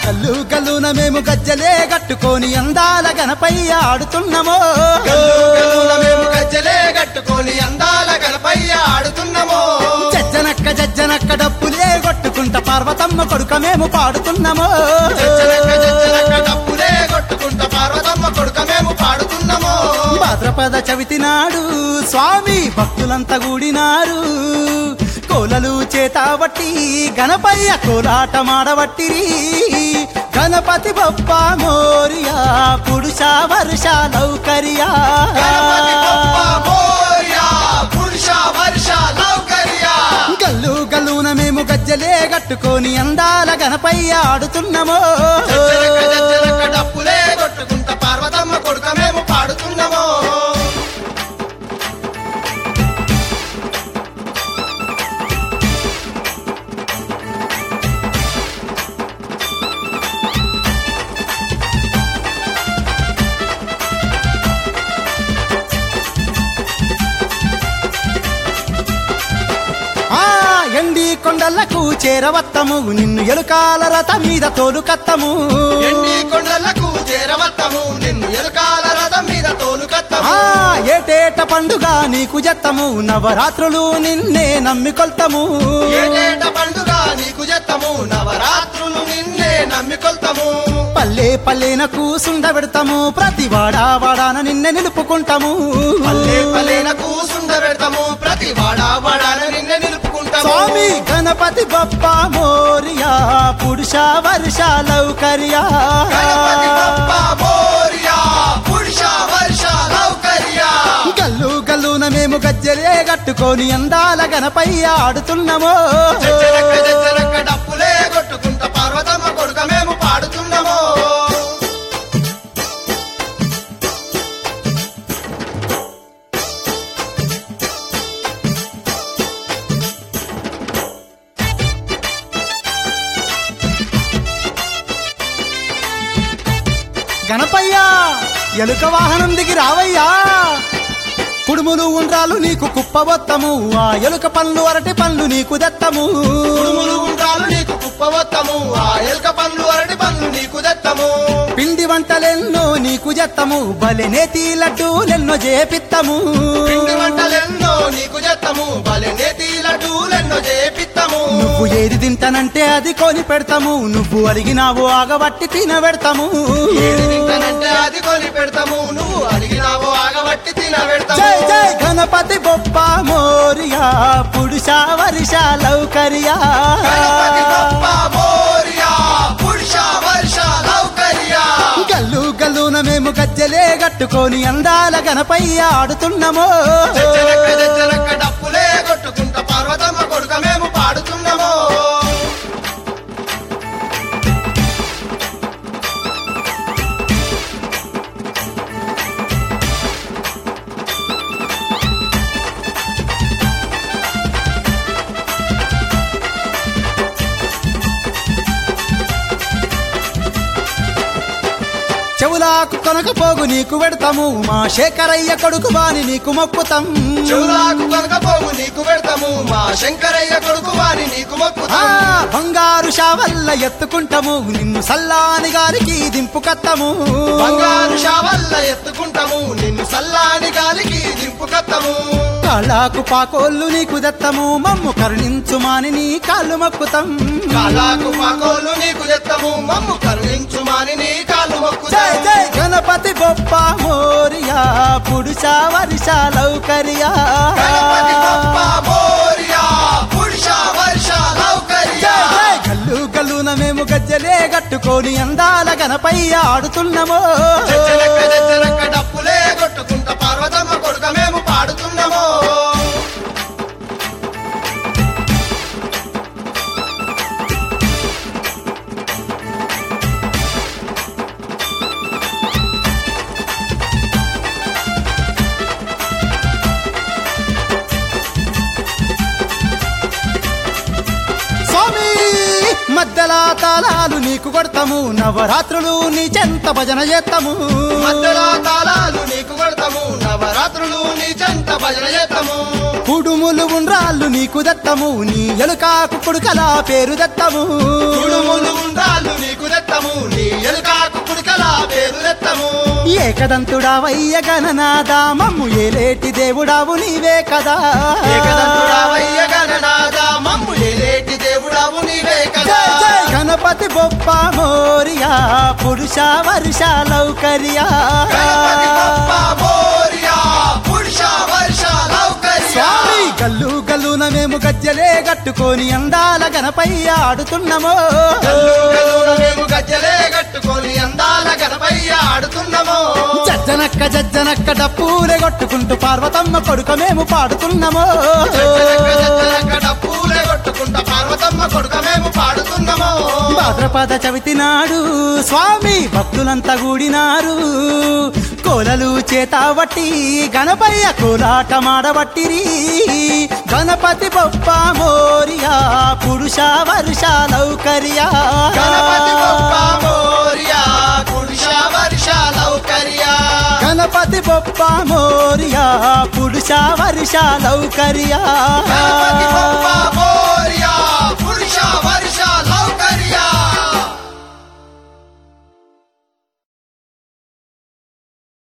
కల్లు కల్లున మేము గజ్జలే కట్టుకొని అందాల గణపయ్య ఆడుతున్నామో గల్లు గల్లున మేము గజ్జలే కట్టుకొని అందాల గణపయ్య ఆడుతున్నామో జజ్జనక్క జజ్జనక్క డప్పులే కొట్టుకుంట పార్వతమ్మ కొడుక మేము పాడుతున్నామో జజ్జనక్క జజ్జనక్క డప్పులే కొట్టుకుంట పార్వతమ్మ కొడుక మేము పాడుతున్నామో భాద్రపద చవితి నాడు స్వామి భక్తులంతా కూడినారు కోలలు చేతాబట్టి గణపయ్య కోలాటమాడబట్టిరి గణపతి బొప్ప మోరియా పురుష వర్ష లౌకర్యా గణపతి బప్ప మోరియా పురుష వర్ష లౌకర్యా గల్లు గల్లున మేము గజ్జలే కట్టుకొని అందాల గణపయ్య ఆడుతున్నామో జజ్జనక్క జజ్జనక్క డప్పులే కొట్టుకుంట పార్వతమ్మ కొడుక మేము పాడుతున్నామో ఆ ఎండి కొండలకు చేరవత్తము నిన్ను ఎలుకాల రథ మీద తోలుకత్తము ఎండి కొండలకు చేరవత్తము నిన్ను ఎలుకాల రథం మీద ఆ తోలుకత్తము ఏటేట పండుగ నీకు జత్తము నవరాత్రులు నిన్నే నమ్మికొల్తము ఏటేట పండుగ నీకు జత్తము నవరాత్రులు నిన్నే నమ్మికొల్తము పల్లె పల్లెన కూసుండబెడతాము ప్రతి వాడా వాడాన నిన్నే నిలుపుకుంటాము పల్లె పల్లెన కూసుండ పెడతాము ప్రతి వాడా వాడాన నిన్నే నిలుపుకుంటాము స్వామి గణపతి బప్ప మోరియా పురుష వర్ష లౌకర్యా గణపతి బప్ప మోరియా పురుష వర్ష లౌకర్యా గల్లు గల్లున మేము గజ్జలే కట్టుకొని అందాల గణపయ్య ఆడుతున్నామో జజ్జనక్క జజ్జనక్క డప్పులే కొట్టుకుంట పార్వతమ్మ కొడుక మేము పాడుతున్నాము గణపయ్య ఎలుక వాహనం దిగి రావయ్యా కుడుములు ఉండ్రాలు నీకు కుప్పబొత్తము ఆ ఎలుక పళ్ళు అరటి పళ్ళు నీకు దత్తము ఉడుములు ఉండాలు నీకు కుప్పవత్తము ఆ ఎల్క పండ్లు అరటి పండ్లు నీకు దత్తము పిండి వంటలెన్నో నీకు జత్తము బలె నేతి లడ్డూలెన్నో చేపిత్తము పిండి వంటలెన్నో నీకు జత్తము బలె నేతి లడ్డూలెన్నో చేపిత్తము నువ్వు ఏది తింటానంటే అది కొని పెడతాము నువ్వు అడిగినావు ఆగబట్టి తినబెడతాము ఏది తింటానంటే అది కొని పెడతాము నువ్వు అడిగినావో ఆగబట్టి తినబెడతాము జై జై గణపతి బొప్ప మోరియా పురుష వర్ష లౌకర్యా గణపతి బప్ప మోరియా పురుష వర్ష లౌకర్యా గల్లు గల్లున మేము గజ్జలే కట్టుకొని అందాల గణపయ్య ఆడుతున్నామో జజ్జనక్క జజ్జనక్క డప్పులే కొట్టుకుంట పార్వతమ్మ కొడుక మేము పాడుతున్నాము చెవులాకు కొనకపోగు నీకు పెడతాము మా శేఖరయ్య కొడుకు వాని నీకు మొక్కుతాం చెవులాకు కనకపోవు నీకు పెడతాము మా శంకరయ్య కొడుకు వారి నీకు ఆ మొక్కుతాము బంగారు షావల్ల ఎత్తుకుంటాము నిన్ను సల్లాని గారికి దింపుకత్తము బంగారు షావల్ల ఎత్తుకుంటాము నిన్ను సల్లాని గాలికి దింపుకత్తము కాళ్ళాకు పాకోళ్ళు నీకు దత్తము మమ్ము కరుణించు మాని నీ కాళ్ళు మొక్కుతాం కాలాకు పాకోలు నీకు తెత్తము మమ్ము కరుణించు మాని నీ కాలు జై మొక్కుతాము జై గణపతి బొప్ప మోరియా పురుష వర్ష లౌకర్యా గణపతి బప్ప మోరియా పురుష వర్ష లౌకర్యా జై జై గల్లు గల్లున మేము గజ్జలే కట్టుకొని అందాల గణపయ్య ఆడుతున్నామో జజ్జనక్క జజ్జనక్క డప్పులే కొట్టుకుంట పార్వతమ్మ కొడుక మేము పాడుతున్నాము స్వామి మధ్యల తాళాలు నీకు కొడతాము నవరాత్రులు నీ చెంత భజన చేస్తాము మధ్యలో తాళాలు నీకు కొడతాము నవరాత్రులు నీ చెంత భజన చేస్తాము కుడుములు ఉండ్రాళ్ళు నీకు దత్తము నీ ఎలుకాకు కొడుకలా పేరు దత్తము కుడుములు ఉండాలు నీకు దత్తము నీ ఎలుకాకు కుడికలా పేరు దత్తము ఏకదంతుడావయ్య గణనాదా మమ్ము ఏలేటి దేవుడావు నీవే కదా ఏకదంతుడావయ్య గణనాథ మమ్ము ఏలేటి దేవుడావు నీవే కదా జై జై గణపతి బొప్ప మోరియా పురుష వర్ష లౌకర్యా గణపతి బప్ప మోరియా పురుష వర్ష లౌకర్య స్వామి గల్లు గల్లున మేము గజ్జలే కట్టుకొని అందాల గణపయ్య ఆడుతున్నామో గల్లు గల్లున మేము గజ్జలే కట్టుకొని అందాల గణపయ్య ఆడుతున్నాము జజ్జనక్క జజ్జనక్క డప్పులే కొట్టుకుంటూ పార్వతమ్మ కొడుక మేము పాడుతున్నామో జగ్గనక్క జగ్గనక్క డప్పులే కొట్టుకుంటా పార్వతమ్మ కొడుక మేము పాడుతున్నాము భాద్రపద చవితి నాడు స్వామి భక్తులంతా కూడినారు కోలలు చేతావట్టి గణపయ్య కోలాటమాడబట్టిరి గణపతి బొప్ప మోరియా పురుష వర్ష లౌకర్యా గణపతి బప్ప మోరియా పురుష వర్ష లౌకర్య గణపతి బొప్ప మోరియా పురుష వర్ష లౌకర్యా గణపతి బప్ప